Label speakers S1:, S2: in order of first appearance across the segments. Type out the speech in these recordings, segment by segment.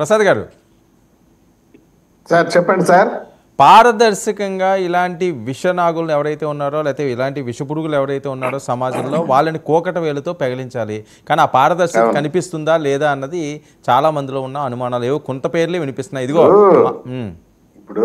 S1: ప్రసాద్ గారు
S2: సార్ చెప్పండి సార్
S1: పారదర్శకంగా ఇలాంటి విషనాగులు ఎవరైతే ఉన్నారో లేకపోతే ఇలాంటి విషపురుగులు ఎవరైతే ఉన్నారో సమాజంలో వాళ్ళని కోకట వేలుతో పెగిలించాలి కానీ ఆ పారదర్శకత కనిపిస్తుందా లేదా అన్నది చాలా మందిలో ఉన్న అనుమానాలు ఏవో కొంత పేర్లే వినిపిస్తున్నాయి ఇదిగో మా- ఉమ్,
S2: ఇప్పుడు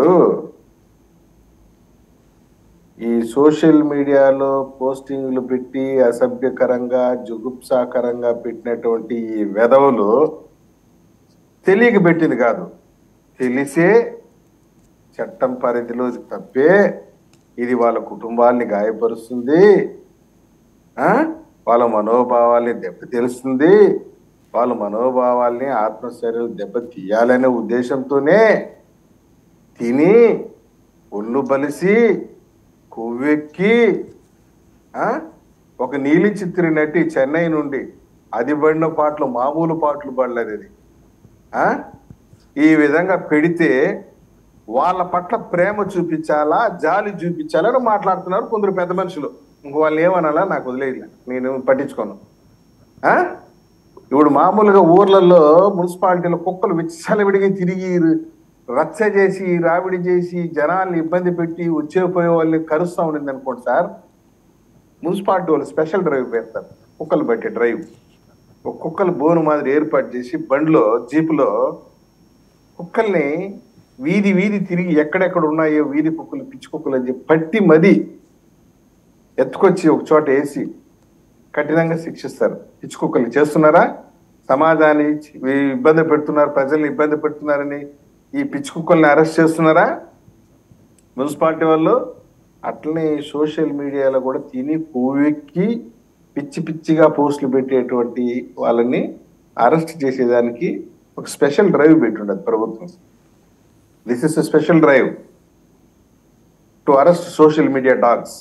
S2: ఈ సోషల్ మీడియాలో పోస్టింగ్లు పెట్టి అసభ్యకరంగా జుగుప్సాకరంగా పెట్టినటువంటి ఈ వెధవులు తెలియక పెట్టింది కాదు తెలిసే చట్టం పరిధిలో తప్పే ఇది వాళ్ళ కుటుంబాల్ని గాయపరుస్తుంది ఆ? వాళ్ళ మనోభావాల్ని దెబ్బతీలుస్తుంది వాళ్ళ మనోభావాల్ని ఆత్మశైర్యం దెబ్బతీయాలనే ఉద్దేశంతోనే తిని ఒళ్ళు బలిసి కొవ్వెక్కి ఆ? ఒక నీలి చిత్రి నటి చెన్నై నుండి అది పడిన పాటలు మామూలు పాటలు పడలేదు ఇది ఆ? ఈ విధంగా పెడితే వాళ్ళ పట్ల ప్రేమ చూపించాలా జాలి చూపించాలని మాట్లాడుతున్నారు కొందరు పెద్ద మనుషులు ఇంక వాళ్ళు ఏమనాలా నాకు వదిలేదు నేను పట్టించుకోను ఆ? ఇప్పుడు మామూలుగా ఊర్లలో మున్సిపాలిటీలో కుక్కలు విచ్చలవిడిగా తిరిగి రచ్చ చేసి రావిడి చేసి జనాల్ని ఇబ్బంది పెట్టి వచ్చే పోయే వాళ్ళని కరుస్తా ఉండింది అనుకోండి సార్ మున్సిపాలిటీ వాళ్ళు స్పెషల్ డ్రైవ్ పెడతారు కుక్కలు పెట్టే డ్రైవ్ ఒక కుక్కలు బోను మాదిరి ఏర్పాటు చేసి బండిలో జీపులో కుక్కల్ని వీధి వీధి తిరిగి ఎక్కడెక్కడ ఉన్నాయో వీధి కుక్కలు పిచ్చి కుక్కలు అని చెప్పి పట్టి మది ఎత్తుకొచ్చి ఒక చోట వేసి కఠినంగా శిక్షిస్తారు పిచ్చి కుక్కలు చేస్తున్నారా సమాజాన్ని ఇ- ఇబ్బంది పెడుతున్నారు ప్రజల్ని ఇబ్బంది పెడుతున్నారని ఈ పిచ్చి కుక్కల్ని అరెస్ట్ చేస్తున్నారా మున్సిపాలిటీ వాళ్ళు అట్లనే సోషల్ మీడియాలో కూడా తిని పువ్వెక్కి పిచ్చి పిచ్చిగా పోస్టులు పెట్టేటువంటి వాళ్ళని అరెస్ట్ చేసేదానికి ఒక స్పెషల్ డ్రైవ్ పెట్టుండదు ప్రభుత్వం this is special drive to arrest social media dogs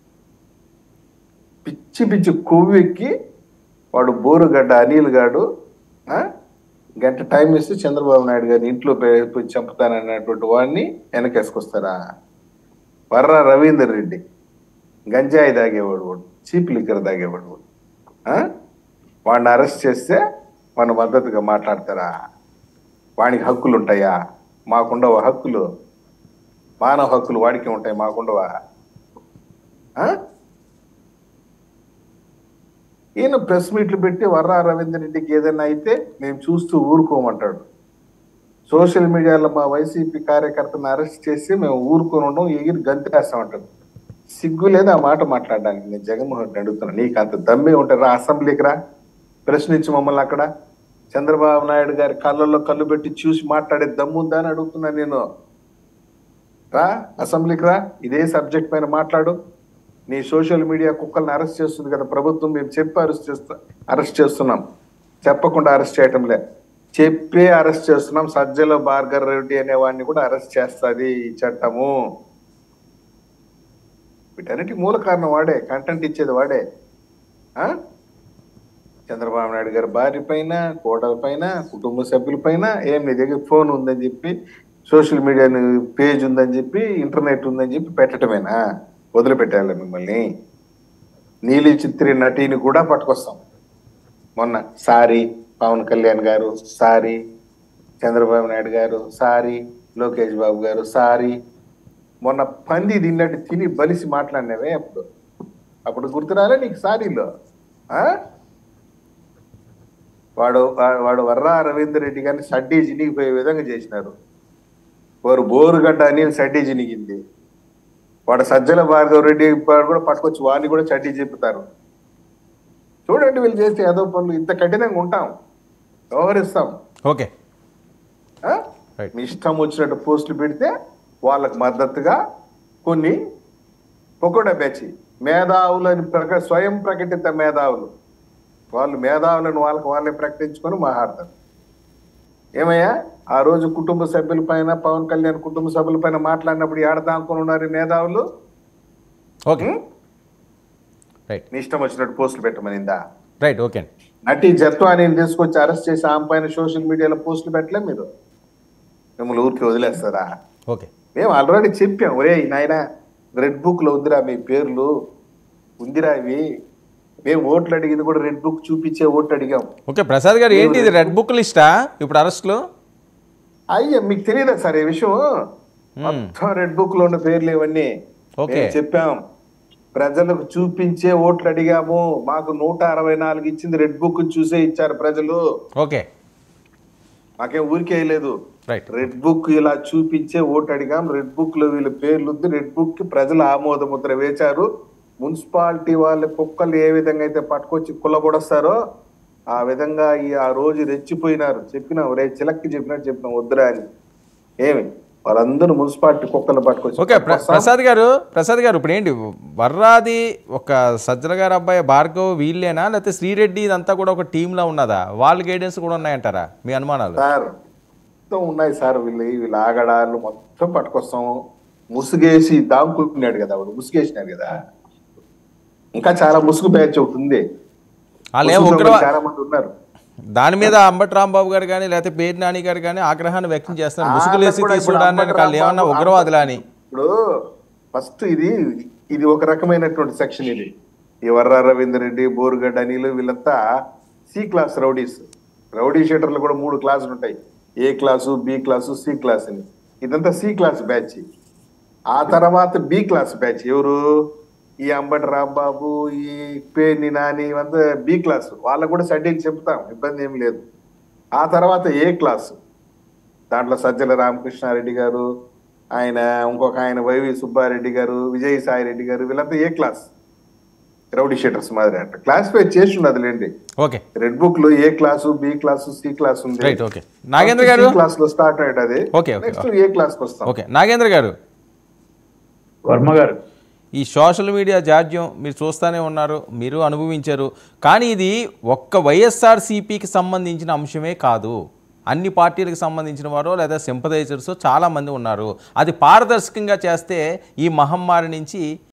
S2: పిచ్చి పిచ్చి కొవ్వెక్కి వాడు బోరుగడ్డ అనిల్ గాడు ఆ, గంట టైం ఇస్తే చంద్రబాబు నాయుడు గారిని ఇంట్లో పే- పోయి చంపుతానన్నటువంటి వాడిని వెనకేసుకొస్తారా వర్ర రవీందర్ రెడ్డి గంజాయి తాగేవాడు వాడు చీప్ లిక్కర్ తాగేవాడు వాడు ఆ? వాడిని అరెస్ట్ చేస్తే మన మద్దతుగా మాట్లాడతారా వానికి హక్కులు ఉంటాయా మాకుండవా హక్కులు మానవ హక్కులు వాడికి ఉంటాయి మాకుండవా ఆ? ఈయన ప్రెస్ మీట్లు పెట్టి వర్రా రవీందర్ రెడ్డికి ఏదైనా అయితే మేము చూస్తూ ఊరుకోమంటాడు సోషల్ మీడియాలో మా వైసీపీ కార్యకర్తను అరెస్ట్ చేసి మేము ఊరుకొని ఉండం ఎగిరి గంతేస్తామంటాడు సిగ్గు లేదు ఆ మాట మాట్లాడడానికి నేను జగన్మోహన్ రెడ్డి అడుగుతున్నా నీకు అంత దమ్మే ఉంటారు రా అసెంబ్లీకి రా ప్రశ్నించి మమ్మల్ని అక్కడ చంద్రబాబు నాయుడు గారి కళ్ళల్లో కళ్ళు పెట్టి చూసి మాట్లాడే దమ్ముందా అని అడుగుతున్నా నేను రా అసెంబ్లీకి రా ఇదే సబ్జెక్ట్ పైన మాట్లాడు నీ సోషల్ మీడియా కుక్కల్ని అరెస్ట్ చేస్తుంది కదా ప్రభుత్వం మేము చెప్పి అరెస్ట్ చేస్తా అరెస్ట్ చేస్తున్నాం చెప్పకుండా అరెస్ట్ చేయటం లే చెప్పే అరెస్ట్ చేస్తున్నాం సజ్జల భార్గర్ రెడ్డి అనే వాడిని కూడా అరెస్ట్ చేస్తుంది ఈ చట్టము వీటన్నిటి మూల కారణం వాడే కంటెంట్ ఇచ్చేది వాడే ఆ? చంద్రబాబు నాయుడు గారి భార్య పైన కోడల పైన కుటుంబ సభ్యుల పైన ఏం నీ దగ్గర ఫోన్ ఉందని చెప్పి సోషల్ మీడియా పేజ్ ఉందని చెప్పి ఇంటర్నెట్ ఉందని చెప్పి పెట్టడమేనా వదిలిపెట్టాలి మిమ్మల్ని నీలి చిత్రి నటిని కూడా పట్టుకొస్తాం మొన్న సారీ పవన్ కళ్యాణ్ గారు సారీ చంద్రబాబు నాయుడు గారు సారీ లోకేష్ బాబు గారు సారీ మొన్న పంది తిన్నట్టు తిని బలిసి మాట్లాడినవే అప్పుడు అప్పుడు గుర్తురాలే నీకు సారీలో ఆ? వాడు వా- వాడు వర్రా రవీందర్ రెడ్డి గారిని సడ్డీ జినిగిపోయే విధంగా చేసినారు వారు బోరుగడ్డ అని సడ్డీ జినిగింది వాడు సజ్జల భార్గవ రెడ్డి వాడు కూడా పట్టుకొచ్చి వాడిని కూడా చడ్డీ చెప్పుతారు చూడండి వీళ్ళు చేస్తే ఏదో పనులు ఇంత కఠినంగా ఉంటాం వ్యవహరిస్తాం
S1: ఓకే
S2: ఆ?
S1: Right.
S2: మీ ఇష్టం వచ్చినట్టు పోస్టులు పెడితే వాళ్ళకు మద్దతుగా కొన్ని పొకోడా బ్యాచ్ మేధావులని ప్రక స్వయం ప్రకటిత మేధావులు వాళ్ళు మేధావులను వాళ్ళకి వాళ్ళే ప్రకటించుకొని మాట్లాడతారు ఏమయ్యా ఆ రోజు కుటుంబ సభ్యుల పైన పవన్ కళ్యాణ్ కుటుంబ సభ్యుల పైన మాట్లాడినప్పుడు ఏడతా అనుకుని ఉన్నారు ఈ మేధావులు
S1: ఓకే
S2: ఉం?
S1: రైట్
S2: నీ ఇష్టం వచ్చినట్టు పోస్టులు పెట్టమనిందా
S1: రైట్ ఓకే అండి
S2: నటి జత్వాని తీసుకొచ్చి అరెస్ట్ చేసి ఆమె పైన సోషల్ మీడియాలో పోస్టులు పెట్టలే మీరు మిమ్మల్ని ఊరికి వదిలేస్తారా
S1: ఓకే
S2: మేము ఆల్రెడీ చెప్పాం ఒరే నాయన రెడ్ బుక్ లో ఉందిరా మీ పేర్లు ఉందిరా ఇవి మేము ఓట్లు అడిగింది కూడా రెడ్ బుక్ చూపించే ఓట్లు అడిగాం
S1: ఓకే ప్రసాద్ గారు ఏంటి ఇది రెడ్ బుక్ లిస్టా ఇప్పుడు అరెస్ట్లో
S2: అయ్యా మీకు తెలియదా సార్ ఈ విషయం మొత్తం రెడ్ బుక్ లో ఉన్న పేర్లు ఇవన్నీ
S1: ఓకే.
S2: మేము చెప్పాం ప్రజలకు చూపించే ఓట్లు అడిగాము మాకు నూట అరవై నాలుగు ఇచ్చింది రెడ్ బుక్ చూసే ఇచ్చారు ప్రజలు
S1: ఓకే
S2: మాకేం ఊరికే లేదు
S1: రైట్
S2: రెడ్ బుక్ ఇలా చూపించే ఓటు అడిగాం రెడ్ బుక్ లో వీళ్ళ పేర్లు ఉంది రెడ్ బుక్ కి ప్రజలు ఆమోద ముద్ర వేశారు మున్సిపాలిటీ వాళ్ళ కుక్కలు ఏ విధంగా అయితే పట్టుకొచ్చి కుల్లబొడస్తారో ఆ విధంగా ఈ ఆ రోజు రెచ్చిపోయినారు చెప్పినాం రే చిలక్కి చెప్పినట్టు చెప్పినాం వద్దురా అని ఏమి వాళ్ళందరూ మున్సిపాలిటీ కుక్కలు పట్టుకొచ్చి
S1: ఓకే ప్ర- ప్రసాద్ గారు ప్రసాద్ గారు ఇప్పుడు ఏంటి వర్రాది ఒక సజ్జల గారు అబ్బాయి భార్గవ్ వీళ్ళేనా లేకపోతే శ్రీరెడ్డి ఇదంతా కూడా ఒక టీంలో ఉన్నదా వాళ్ళ గైడెన్స్ కూడా ఉన్నాయంటారా మీ అనుమానాలు
S2: సార్ మొత్తం ఉన్నాయి సార్ వీళ్ళు వీళ్ళ ఆగడాలు మొత్తం పట్టుకొస్తాం ముసుగేసి దాంకున్నాడు కదా వాడు ముసుగేసినాడు కదా ఇంకా చాలా ముసుగు బ్యాచ్ ఒకటి ఉంది
S1: వాళ్ళు ఏం
S2: ముసుగు
S1: ఉగ్రవా
S2: దొంగలు చాలా మంది ఉన్నారు
S1: దాని మీద అంబటి రాంబాబు గారు కానీ లేకపోతే పేరు నాని గారు కానీ ఆగ్రహాన్ని వ్యక్తం చేస్తున్నారు ముసుగులేసి
S2: వాళ్ళకు కూడా ఇప్పుడు
S1: తీసుకురావడానికి
S2: అంబటి
S1: వాళ్ళు ఏమన్నా
S2: రాంబాబు
S1: ఉగ్రవాదులా అని
S2: ఇప్పుడు ఫస్ట్ ఇది ఇది ఒక రకమైనటువంటి సెక్షన్ ఇది ఈ వర్ర రవీందర్ రెడ్డి బోరుగడ్డ అనిలు వీళ్ళంతా సి క్లాస్ రౌడీస్ రౌడీ షీటర్లు కూడా మూడు క్లాసులు ఉంటాయి A class B class C class అని ఇదంతా సి క్లాస్ బ్యాచ్ ఆ తర్వాత బి క్లాస్ బ్యాచ్ ఎవరు ఈ అంబటి రాంబాబు ఈ పేర్ని నాని ఇవంతా బి క్లాస్ వాళ్ళకు కూడా షెడ్యూల్ చెప్తాం ఇబ్బంది ఏం లేదు ఆ తర్వాత ఏ క్లాసు దాంట్లో సజ్జల రామకృష్ణారెడ్డి గారు ఆయన ఇంకొక ఆయన వైవి సుబ్బారెడ్డి గారు విజయసాయి రెడ్డి గారు వీళ్ళంతా ఏ క్లాస్ రౌడీ షీటర్స్ మాదిరి అంట క్లాసిఫై చేసి ఉన్నది లేండి
S1: ఓకే
S2: రెడ్ బుక్ లో A class B class C class ఉంది
S1: right okay Nagendra garu
S2: class లో స్టార్ట్ అయ్యేది అది
S1: okay, okay.
S2: Next A class కి వస్తాం
S1: ఓకే నాగేంద్ర గారు
S3: వర్మ గారు
S1: ఈ సోషల్ మీడియా జాడ్యం మీరు చూస్తూనే ఉన్నారు మీరు అనుభవించారు కానీ ఇది ఒక్క వైఎస్ఆర్ సిపికి సంబంధించిన అంశమే కాదు అన్ని పార్టీలకు సంబంధించిన వారో లేదా సింపదైజర్స్ చాలా మంది ఉన్నారు అది పారదర్శకంగా చేస్తే ఈ మహమ్మారి నుంచి